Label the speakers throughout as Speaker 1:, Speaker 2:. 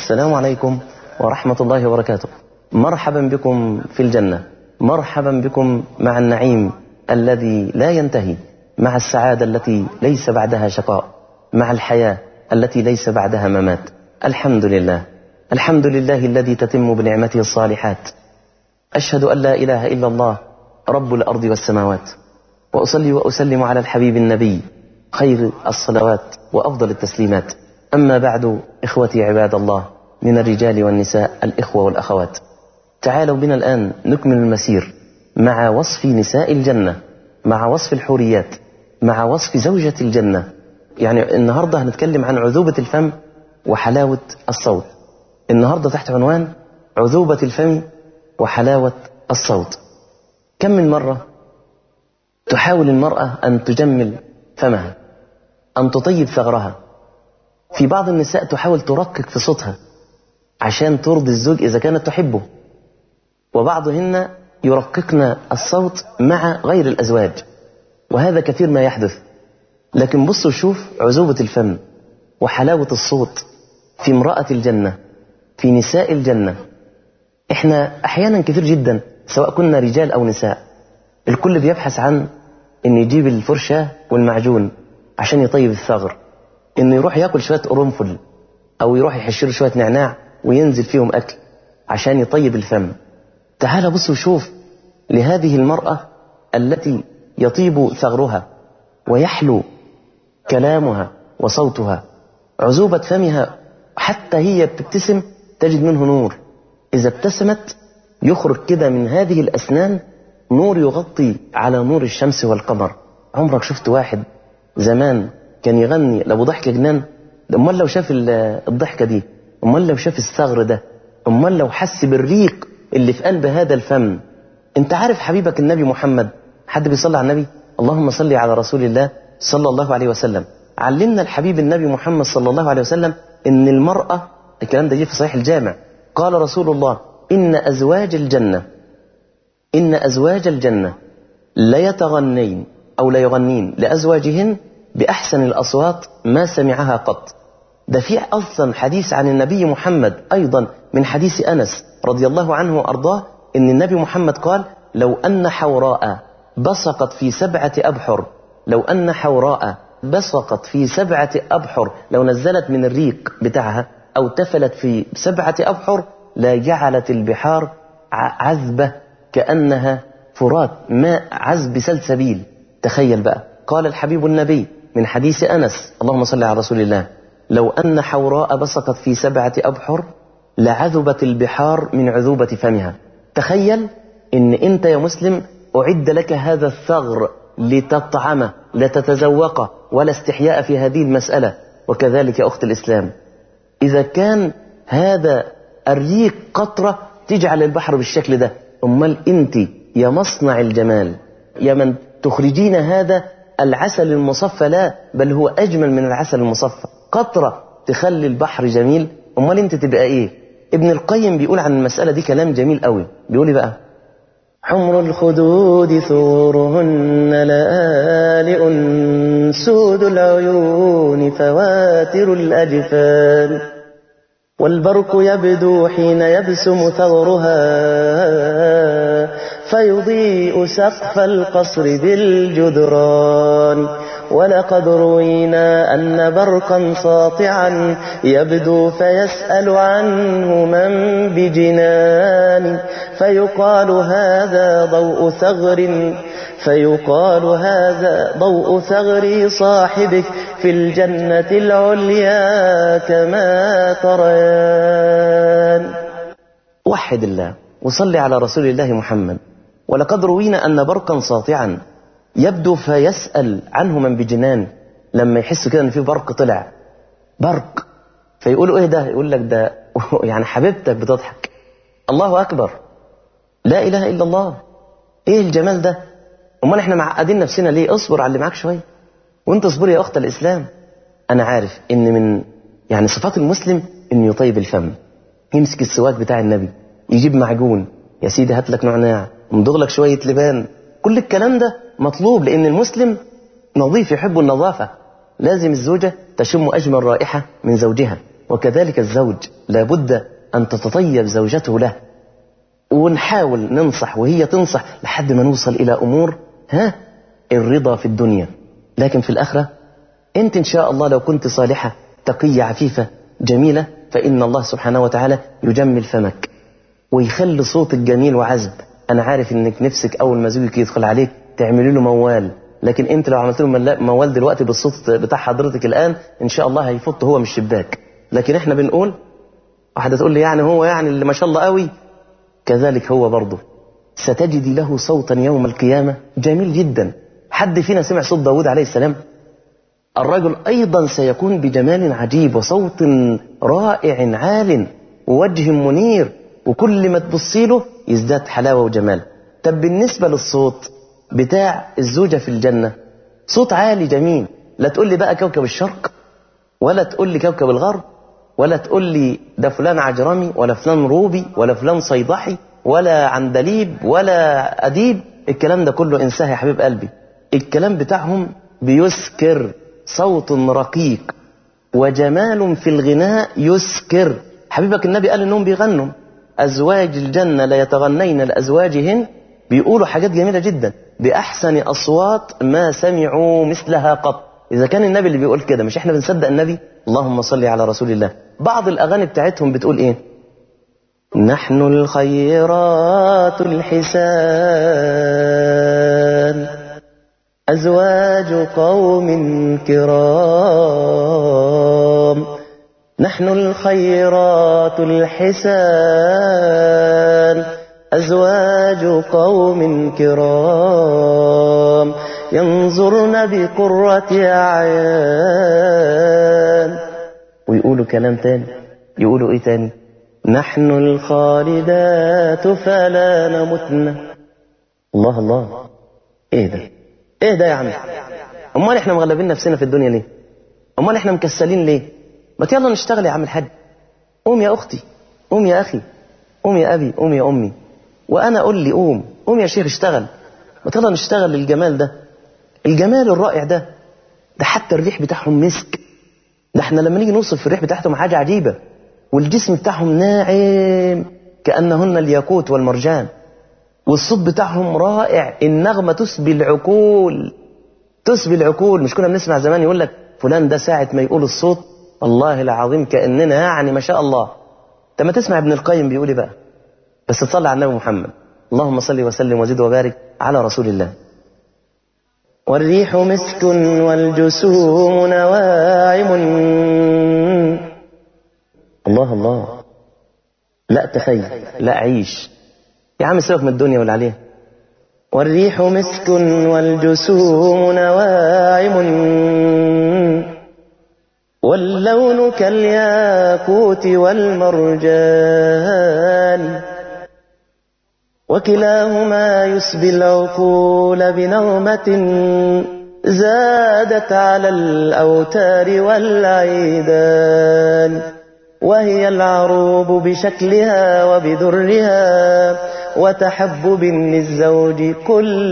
Speaker 1: السلام عليكم ورحمة الله وبركاته مرحبا بكم في الجنة مرحبا بكم مع النعيم الذي لا ينتهي مع السعادة التي ليس بعدها شقاء مع الحياة التي ليس بعدها ممات الحمد لله الحمد لله الذي تتم بنعمته الصالحات أشهد أن لا إله إلا الله رب الأرض والسماوات وأصلي وأسلم على الحبيب النبي خير الصلوات وأفضل التسليمات أما بعد إخوتي عباد الله من الرجال والنساء الإخوة والأخوات تعالوا بنا الآن نكمل المسير مع وصف نساء الجنة مع وصف الحوريات مع وصف زوجة الجنة يعني النهاردة هنتكلم عن عذوبة الفم وحلاوة الصوت النهاردة تحت عنوان عذوبة الفم وحلاوة الصوت كم من مرة تحاول المرأة أن تجمل فمها أن تطيب ثغرها في بعض النساء تحاول ترقق في صوتها عشان ترضي الزوج إذا كانت تحبه وبعضهن يرققن الصوت مع غير الأزواج وهذا كثير ما يحدث لكن بصوا شوف عذوبة الفم وحلاوة الصوت في امرأة الجنة في نساء الجنة احنا احيانا كثير جدا سواء كنا رجال او نساء الكل بيبحث عن ان يجيب الفرشة والمعجون عشان يطيب الثغر انه يروح ياكل شوية قرنفل او يروح يحشر شوية نعناع وينزل فيهم اكل عشان يطيب الفم تعال بص وشوف لهذه المرأة التي يطيب ثغرها ويحلو كلامها وصوتها عذوبة فمها حتى هي بتبتسم تجد منه نور إذا ابتسمت يخرج كده من هذه الأسنان نور يغطي على نور الشمس والقمر عمرك شفت واحد زمان كان يغني لابو ضحك جنان امال لو شاف الضحكة دي امال لو شاف الثغر ده امال لو حس بالريق اللي في قلب هذا الفم انت عارف حبيبك النبي محمد حد بيصلي على النبي اللهم صل على رسول الله صلى الله عليه وسلم علمنا الحبيب النبي محمد صلى الله عليه وسلم ان المرأة الكلام ده جه في صحيح الجامع قال رسول الله إن أزواج الجنة إن أزواج الجنة ليتغنين أو ليغنين لأزواجهن بأحسن الأصوات ما سمعها قط ده في أصلا حديث عن النبي محمد أيضا من حديث أنس رضي الله عنه وأرضاه إن النبي محمد قال لو أن حوراء بصقت في سبعة أبحر لو أن حوراء بصقت في سبعة أبحر لو نزلت من الريق بتاعها أو تفلت في سبعة أبحر لا جعلت البحار عذبة كأنها فرات ماء عذب سلسبيل تخيل بقى قال الحبيب النبي من حديث أنس اللهم صل على رسول الله لو أن حوراء بصقت في سبعة أبحر لعذبت البحار من عذوبة فمها تخيل إن أنت يا مسلم أعد لك هذا الثغر لتطعمه لتتذوقه ولا استحياء في هذه المسألة وكذلك يا أخت الإسلام إذا كان هذا الريق قطرة تجعل البحر بالشكل ده أمال أنت يا مصنع الجمال يا من تخرجين هذا العسل المصفى لا بل هو أجمل من العسل المصفى قطرة تخلي البحر جميل أمال أنت تبقى إيه ابن القيم بيقول عن المسألة دي كلام جميل قوي بيقول إيه بقى حمر الخدود ثورهن لآلئ سود العيون فواتر الأجفان والبرق يبدو حين يبسم ثغرها فيضيء سقف القصر بالجدران ولقد روينا أن برقا ساطعا يبدو فيسأل عنه من بجنان فيقال هذا ضوء ثغر فيقال هذا ضوء ثغر صاحبك في الجنة العليا كما تريان وحد الله وصلي على رسول الله محمد ولقد روينا أن برقا ساطعا يبدو فيسأل عنه من بجنان لما يحس كده ان في برق طلع برق فيقولوا ايه ده يقول لك ده يعني حبيبتك بتضحك الله اكبر لا اله الا الله ايه الجمال ده امال احنا معقدين نفسنا ليه اصبر على اللي معاك شويه وانت اصبري يا اخت الاسلام انا عارف ان من يعني صفات المسلم انه يطيب الفم يمسك السواك بتاع النبي يجيب معجون يا سيدي هات لك نعناع امضغ لك شويه لبان كل الكلام ده مطلوب لأن المسلم نظيف يحب النظافة لازم الزوجة تشم أجمل رائحة من زوجها وكذلك الزوج لابد أن تتطيب زوجته له ونحاول ننصح وهي تنصح لحد ما نوصل إلى أمور ها الرضا في الدنيا لكن في الآخرة أنت إن شاء الله لو كنت صالحة تقية عفيفة جميلة فإن الله سبحانه وتعالى يجمل فمك ويخلي صوتك جميل وعذب أنا عارف إنك نفسك أول ما زوجك يدخل عليك تعملي له موال لكن أنت لو عملت له موال دلوقتي بالصوت بتاع حضرتك الآن إن شاء الله هيفط هو من الشباك لكن إحنا بنقول واحدة تقول لي يعني هو يعني اللي ما شاء الله قوي كذلك هو برضه ستجدي له صوتا يوم القيامة جميل جدا حد فينا سمع صوت داود عليه السلام الرجل أيضا سيكون بجمال عجيب وصوت رائع عال ووجه منير وكل ما تبصي له يزداد حلاوة وجمال طب بالنسبة للصوت بتاع الزوجة في الجنة صوت عالي جميل لا تقول لي بقى كوكب الشرق ولا تقول لي كوكب الغرب ولا تقول لي ده فلان عجرمي ولا فلان روبي ولا فلان صيدحي ولا عندليب ولا أديب الكلام ده كله انساه يا حبيب قلبي الكلام بتاعهم بيسكر صوت رقيق وجمال في الغناء يسكر حبيبك النبي قال انهم بيغنوا ازواج الجنه لا يتغنين لازواجهن بيقولوا حاجات جميله جدا باحسن اصوات ما سمعوا مثلها قط اذا كان النبي اللي بيقول كده مش احنا بنصدق النبي اللهم صل على رسول الله بعض الاغاني بتاعتهم بتقول ايه نحن الخيرات الحسان أزواج قوم كرام نحن الخيرات الحسان أزواج قوم كرام ينظرن بقرة أعيان ويقولوا كلام تاني يقولوا ايه تاني نحن الخالدات فلا نمتن الله الله ايه ده ايه ده يا عم امال احنا مغلبين نفسنا في الدنيا ليه امال احنا مكسلين ليه ما يلا نشتغل يا عم الحاج قوم يا اختي قوم يا اخي قوم يا ابي قوم يا امي وانا اقول لي قوم قوم يا شيخ اشتغل ما يلا نشتغل للجمال ده الجمال الرائع ده ده حتى الريح بتاعهم مسك ده احنا لما نيجي نوصف في الريح بتاعتهم حاجه عجيبه والجسم بتاعهم ناعم كانهن الياقوت والمرجان والصوت بتاعهم رائع النغمة تسبي العقول تسبي العقول مش كنا بنسمع زمان يقول لك فلان ده ساعة ما يقول الصوت والله العظيم كأننا يعني ما شاء الله انت ما تسمع ابن القيم بيقول ايه بقى بس تصلي على النبي محمد اللهم صل وسلم وزد وبارك على رسول الله والريح مسك والجسوم نواعم الله الله لا تخيل لا عيش يا عم سيبك من الدنيا واللي عليها والريح مسك والجسوم نواعم واللون كالياقوت والمرجان وكلاهما يسبي العقول بنغمة زادت على الأوتار والعيدان وهي العروب بشكلها وبذرها وتحبب للزوج كل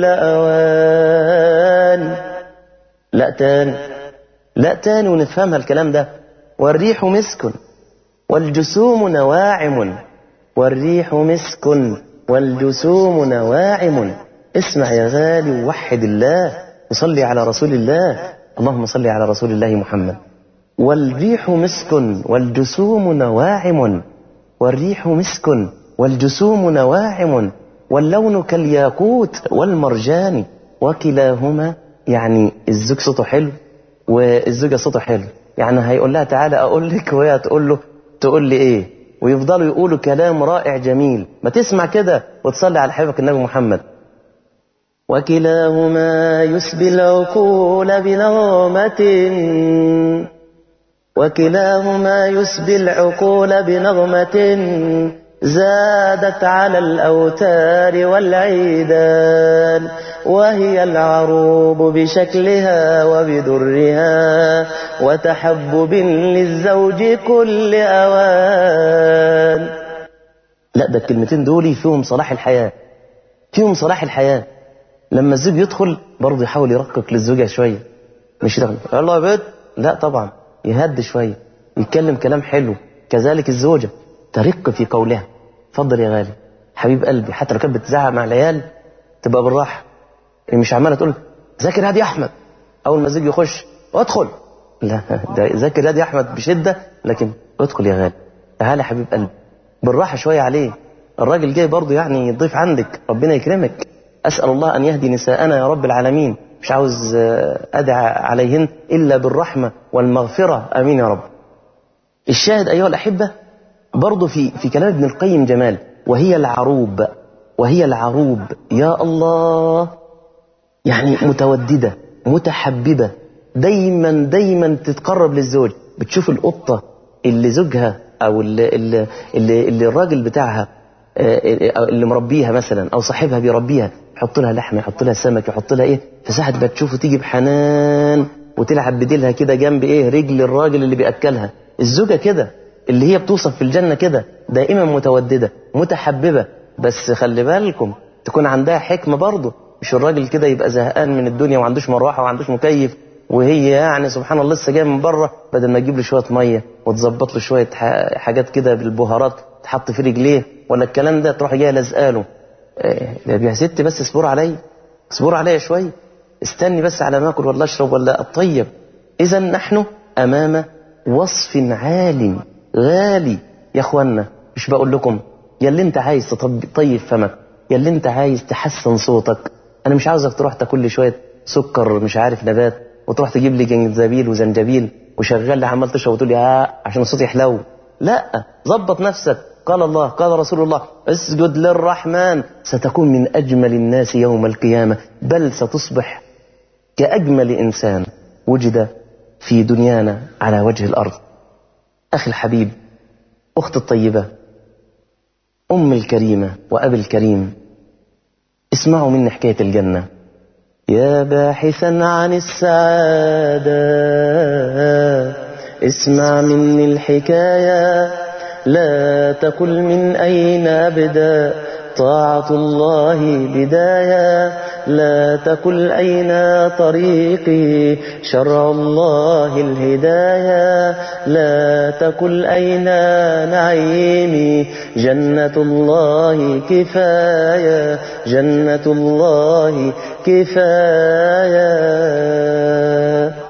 Speaker 1: أوان لا تاني لا تاني ونفهمها الكلام ده والريح مسك والجسوم نواعم والريح مسك والجسوم نواعم اسمع يا غالي ووحد الله وصلي على رسول الله اللهم صل على رسول الله محمد والريح مسك والجسوم نواعم والريح مسك والجسوم نواعم واللون كالياقوت والمرجان وكلاهما يعني الزوج صوته حلو والزوجة صوته حلو يعني هيقول لها تعالى أقول لك وهي تقول له تقول لي إيه ويفضلوا يقولوا كلام رائع جميل ما تسمع كده وتصلي على حبيبك النبي محمد وكلاهما يسبي العقول بنغمة وكلاهما يسبي العقول بنغمة زادت على الأوتار والعيدان وهي العروب بشكلها وبدرها وتحبب للزوج كل أوان لا ده الكلمتين دول فيهم صلاح الحياة فيهم صلاح الحياة لما الزوج يدخل برضه يحاول يرقق للزوجة شوية مش يدخل الله يا بيت لا طبعا يهد شوية يتكلم كلام حلو كذلك الزوجة ترق في قولها اتفضل يا غالي حبيب قلبي حتى لو كانت بتزعق مع العيال تبقى بالراحة مش عمالة تقول ذاكر هادي أحمد أول ما الزوج يخش ادخل لا ده ذاكر هادي أحمد بشدة لكن ادخل يا غالي تعالى يا حبيب قلبي بالراحة شوية عليه الراجل جاي برضه يعني يضيف عندك ربنا يكرمك أسأل الله أن يهدي نساءنا يا رب العالمين مش عاوز أدعى عليهن إلا بالرحمة والمغفرة آمين يا رب الشاهد أيها الأحبة برضه في في كلام ابن القيم جمال وهي العروب وهي العروب يا الله يعني متوددة متحببة دايما دايما تتقرب للزوج بتشوف القطة اللي زوجها أو اللي, اللي, اللي, اللي الراجل بتاعها اللي مربيها مثلا أو صاحبها بيربيها يحط لها لحمة يحط لها سمك يحط لها إيه فساعة ما تشوفه تيجي بحنان وتلعب بديلها كده جنب إيه رجل الراجل اللي بيأكلها الزوجة كده اللي هي بتوصف في الجنة كده دائما متوددة متحببة بس خلي بالكم تكون عندها حكمة برضه مش الراجل كده يبقى زهقان من الدنيا وعندوش مروحة وعندوش مكيف وهي يعني سبحان الله لسه جايه من بره بدل ما تجيب له شويه ميه وتظبط له شويه حاجات كده بالبهارات تحط في رجليه ولا الكلام ده تروح جايه لازقاله إيه يا ست بس اصبر عليا اصبر عليا شويه استني بس على ما اكل ولا اشرب ولا اطيب اذا نحن امام وصف عال غالي يا اخوانا مش بقول لكم يا اللي انت عايز تطيب فمك يا اللي انت عايز تحسن صوتك انا مش عاوزك تروح تاكل لي شويه سكر مش عارف نبات وتروح تجيب لي جنزبيل وزنجبيل وشغال لي عمال تشرب وتقول لي ها عشان الصوت يحلو لا ظبط نفسك قال الله قال رسول الله اسجد للرحمن ستكون من اجمل الناس يوم القيامه بل ستصبح كاجمل انسان وجد في دنيانا على وجه الارض اخي الحبيب اخت الطيبه ام الكريمه وابي الكريم اسمعوا مني حكايه الجنه يا باحثا عن السعادة اسمع مني الحكاية لا تقل من أين أبدأ طاعة الله بداية لا تقل أين طريقي شرع الله الهداية لا تقل أين نعيمي جنة الله كفاية جنة الله كفاية